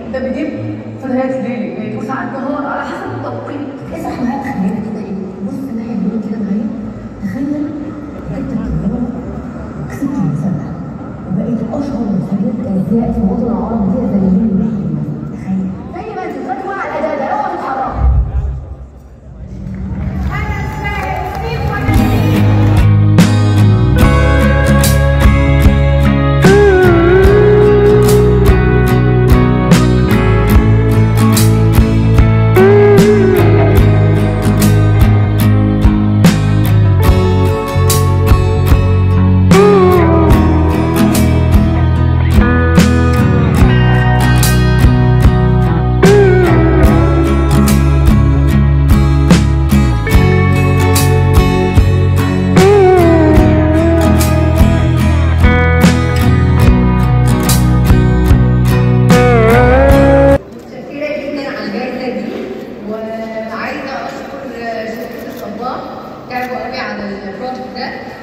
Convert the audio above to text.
ده بيجيب فتيات ليلي وساعات نهار على حسب التوقيت اسرح معايا تخيلي كده ايه بص الناحيه اليمين كده معايا تخيل جبت الطياره وكسبت المسابقه وبقيت اشهر مسابقه ازياء في الوطن العربي كده زي مين المحل تخيل زي ما انت دلوقتي واقع على الاداء ده اوعى تتحرك متشكرة جدا على الجائزة دي وعايزة أشكر شركة الصباح تعبوا قوي على البروجكت ده